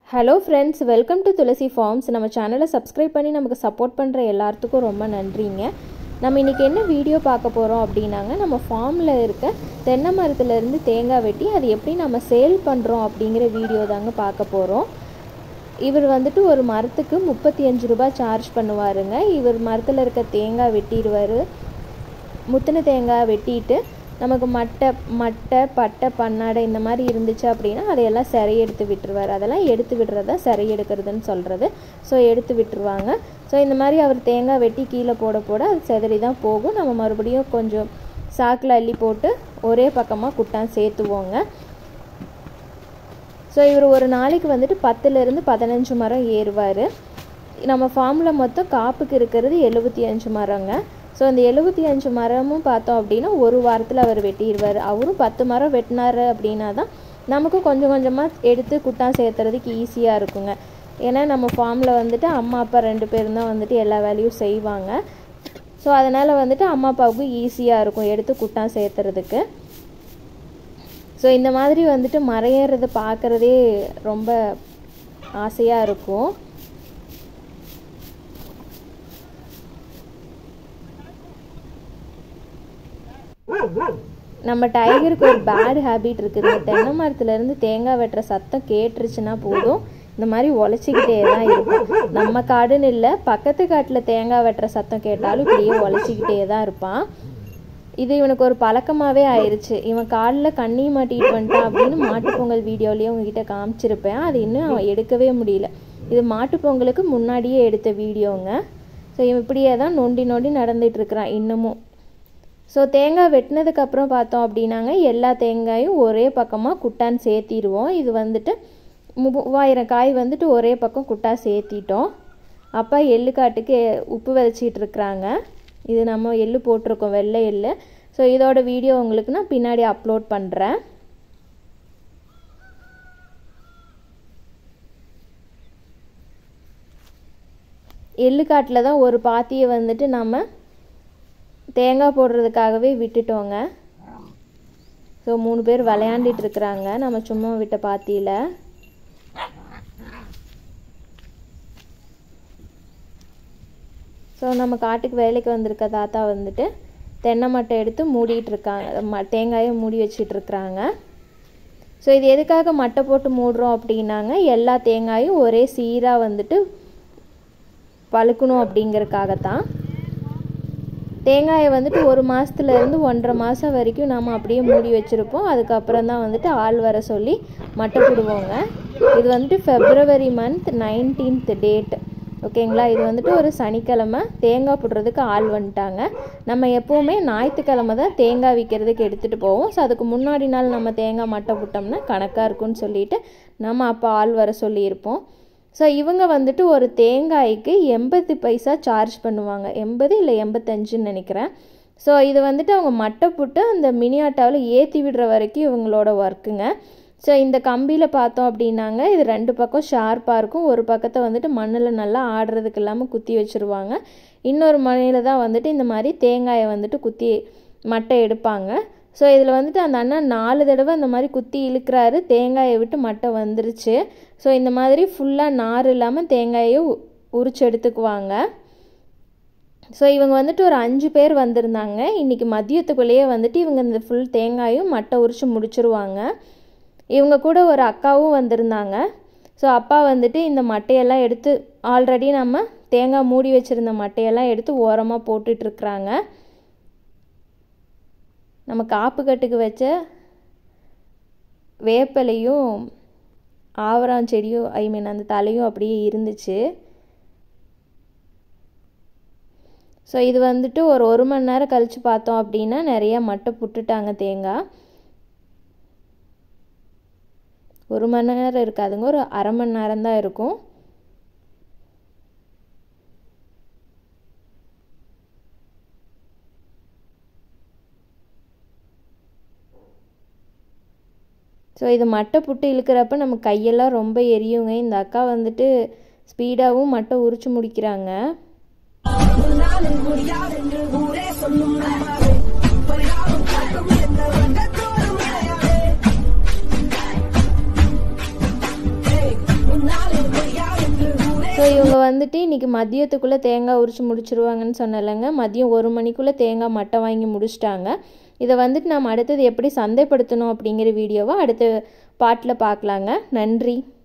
hello friends welcome to Tulasi farms நம்ம சேனலை subscribe பண்ணி நமக்கு சப்போர்ட் பண்ணுற எல்லாத்துக்கும் ரொம்ப நன்றிங்க நம்ம இன்றைக்கி என்ன வீடியோ பார்க்க போகிறோம் அப்படின்னாங்க நம்ம ஃபார்மில் இருக்க தென்னை மரத்துலேருந்து தேங்காய் வெட்டி அது எப்படி நம்ம சேல் பண்ணுறோம் அப்படிங்கிற வீடியோ தாங்க பார்க்க போகிறோம் இவர் வந்துட்டு ஒரு மரத்துக்கு முப்பத்தி அஞ்சு ரூபாய் சார்ஜ் பண்ணுவாருங்க இவர் மரத்தில் இருக்க தேங்காய் வெட்டிடுவார் முத்தின தேங்காய் வெட்டிட்டு நமக்கு மட்டை மட்டை பட்டை பன்னாடை இந்த மாதிரி இருந்துச்சு அப்படின்னா அதையெல்லாம் சிறை எடுத்து விட்டுருவார் அதெல்லாம் எடுத்து விடுறதா சிறை எடுக்கிறதுன்னு சொல்கிறது ஸோ எடுத்து விட்டுருவாங்க ஸோ இந்த மாதிரி அவர் தேங்காய் வெட்டி கீழே போட போட அது செதறி தான் போகும் நம்ம மறுபடியும் கொஞ்சம் சாக்கில் அள்ளி போட்டு ஒரே பக்கமாக குட்டான் சேர்த்துவோங்க ஸோ இவர் ஒரு நாளைக்கு வந்துட்டு பத்துலேருந்து பதினஞ்சு மரம் ஏறுவார் நம்ம ஃபார்மில் மொத்தம் காப்புக்கு இருக்கிறது எழுபத்தி அஞ்சு மரங்க ஸோ அந்த எழுபத்தி அஞ்சு மரமும் பார்த்தோம் அப்படின்னா ஒரு வாரத்தில் அவர் வெட்டிடுவார் அவரும் பத்து மரம் வெட்டினாரு அப்படின்னா தான் நமக்கும் கொஞ்சம் கொஞ்சமாக எடுத்து குட்டான் சேர்த்துறதுக்கு ஈஸியாக இருக்குங்க ஏன்னா நம்ம ஃபார்மில் வந்துட்டு அம்மா அப்பா ரெண்டு பேரும் தான் வந்துட்டு எல்லா வேலையும் செய்வாங்க ஸோ அதனால் வந்துட்டு அம்மா அப்பாவுக்கும் ஈஸியாக இருக்கும் எடுத்து குட்டான் சேர்த்துறதுக்கு ஸோ இந்த மாதிரி வந்துட்டு மறையிறத பார்க்குறதே ரொம்ப ஆசையாக இருக்கும் நம்ம டைகருக்கு ஒரு பேட் ஹேபிட் இருக்குது தென்னை மரத்துலேருந்து தேங்காய் வெட்டுற சத்தம் கேட்டுருச்சுன்னா போதும் இந்த மாதிரி உழைச்சிக்கிட்டே தான் இருக்கும் நம்ம காடுன்னு இல்லை பக்கத்து காட்டில் தேங்காய் வெட்டுற சத்தம் கேட்டாலும் இப்படியே உழைச்சிக்கிட்டே தான் இருப்பான் இது இவனுக்கு ஒரு பழக்கமாகவே ஆயிடுச்சு இவன் காலில் கண்ணி மாட்டிட்டு வந்துட்டான் அப்படின்னு மாட்டுப்பொங்கல் வீடியோலேயே உங்ககிட்ட காமிச்சிருப்பேன் அது இன்னும் அவன் எடுக்கவே முடியல இது மாட்டுப்பொங்கலுக்கு முன்னாடியே எடுத்த வீடியோங்க ஸோ இவன் இப்படியே தான் நொண்டி நொண்டி நடந்துட்டு இருக்கிறான் இன்னமும் ஸோ தேங்காய் வெட்டினதுக்கப்புறம் பார்த்தோம் அப்படின்னாங்க எல்லா தேங்காயும் ஒரே பக்கமாக குட்டான் சேர்த்திடுவோம் இது வந்துட்டு மூவாயிரம் காய் வந்துட்டு ஒரே பக்கம் குட்டா சேர்த்திட்டோம் அப்பா எள்ளு காட்டுக்கு உப்பு விதைச்சிட்டு இருக்கிறாங்க இது நம்ம எள்ளு போட்டிருக்கோம் வெள்ளை எள்ளு ஸோ இதோட வீடியோ உங்களுக்கு நான் பின்னாடி அப்லோட் பண்ணுறேன் எள்ளு காட்டில் தான் ஒரு பாத்தியை வந்துட்டு நம்ம தேங்காய் போடுறதுக்காகவே விட்டுட்டோங்க ஸோ மூணு பேர் விளையாண்டுட்டு இருக்கிறாங்க நம்ம சும்மா விட்ட பாத்தியில் ஸோ நம்ம காட்டுக்கு வேலைக்கு வந்திருக்க தாத்தா வந்துட்டு தென்னை மட்டை எடுத்து மூடிட்டு இருக்காங்க ம தேங்காயை மூடி வச்சிட்டு இருக்கிறாங்க ஸோ இது எதுக்காக மட்டை போட்டு மூடுறோம் அப்படின்னாங்க எல்லா தேங்காயும் ஒரே சீராக வந்துட்டு பழுக்கணும் அப்படிங்கிறதுக்காகத்தான் தேங்காயை வந்துட்டு ஒரு மாதத்துலேருந்து ஒன்றரை மாதம் வரைக்கும் நம்ம அப்படியே மூடி வச்சுருப்போம் அதுக்கப்புறம் தான் வந்துட்டு ஆள் வர சொல்லி மட்டை போடுவோங்க இது வந்துட்டு ஃபெப்ரவரி மந்த் நைன்டீன்த் டேட் ஓகேங்களா இது வந்துட்டு ஒரு சனிக்கிழமை தேங்காய் போடுறதுக்கு ஆள் வந்துட்டாங்க நம்ம எப்போவுமே ஞாயிற்றுக்கிழமை தான் தேங்காய் விற்கிறதுக்கு எடுத்துகிட்டு போவோம் ஸோ அதுக்கு முன்னாடி நாள் நம்ம தேங்காய் மட்டை போட்டோம்னா கணக்காக இருக்கும்னு சொல்லிட்டு நம்ம அப்போ ஆள் வர சொல்லியிருப்போம் ஸோ இவங்க வந்துட்டு ஒரு தேங்காய்க்கு எண்பது பைசா சார்ஜ் பண்ணுவாங்க எண்பது இல்லை எண்பத்தஞ்சுன்னு நினைக்கிறேன் ஸோ இது வந்துட்டு அவங்க மட்டை போட்டு அந்த மினி ஆட்டாவில் ஏற்றி விடுற வரைக்கும் இவங்களோட ஒர்க்குங்க ஸோ இந்த கம்பியில் பார்த்தோம் அப்படின்னாங்க இது ரெண்டு பக்கம் ஷார்ப்பாக இருக்கும் ஒரு பக்கத்தை வந்துட்டு மண்ணில் நல்லா ஆடுறதுக்கு இல்லாமல் குத்தி வச்சுருவாங்க இன்னொரு மண்ணில் தான் வந்துட்டு இந்த மாதிரி தேங்காயை வந்துட்டு குத்தி மட்டை எடுப்பாங்க ஸோ இதில் வந்துட்டு அந்த அண்ணன் நாலு தடவை அந்த மாதிரி குத்தி இழுக்கிறாரு தேங்காயை விட்டு மட்டை வந்துருச்சு ஸோ இந்த மாதிரி ஃபுல்லாக நார் இல்லாமல் தேங்காயை உரிச்சு எடுத்துக்குவாங்க ஸோ இவங்க வந்துட்டு ஒரு அஞ்சு பேர் வந்திருந்தாங்க இன்றைக்கி மதியத்துக்குள்ளேயே வந்துட்டு இவங்க இந்த ஃபுல் தேங்காயும் மட்டை உரிச்சு முடிச்சிருவாங்க இவங்க கூட ஒரு அக்காவும் வந்திருந்தாங்க ஸோ அப்பா வந்துட்டு இந்த மட்டையெல்லாம் எடுத்து ஆல்ரெடி நம்ம தேங்காய் மூடி வச்சுருந்த மட்டையெல்லாம் எடுத்து ஓரமாக போட்டுட்ருக்குறாங்க நம்ம காப்பு கட்டுக்கு வச்ச வேப்பிலையும் ஆவரம் செடியும் ஐ மீன் அந்த தலையும் அப்படியே இருந்துச்சு ஸோ இது வந்துட்டு ஒரு ஒரு மணி நேரம் கழித்து பார்த்தோம் அப்படின்னா நிறைய மட்டை புட்டுட்டாங்க தேங்காய் ஒரு மணி நேரம் இருக்காதுங்க ஒரு அரை மணி நேரம் தான் இருக்கும் ஸோ இது மட்டை புட்டு இழுக்கிறப்ப நம்ம கையெல்லாம் ரொம்ப எரியுங்க இந்த அக்கா வந்துட்டு ஸ்பீடாகவும் மட்டை உரிச்சு முடிக்கிறாங்க Hey, இவங்க வந்துட்டு இன்றைக்கி மதியத்துக்குள்ளே தேங்காய் உரிச்சு முடிச்சிருவாங்கன்னு சொன்னலைங்க மதியம் ஒரு மணிக்குள்ளே தேங்காய் மட்டை வாங்கி முடிச்சிட்டாங்க இதை வந்துட்டு நம்ம அடுத்தது எப்படி சந்தைப்படுத்தணும் அப்படிங்கிற வீடியோவை அடுத்த பாட்டில் பார்க்கலாங்க நன்றி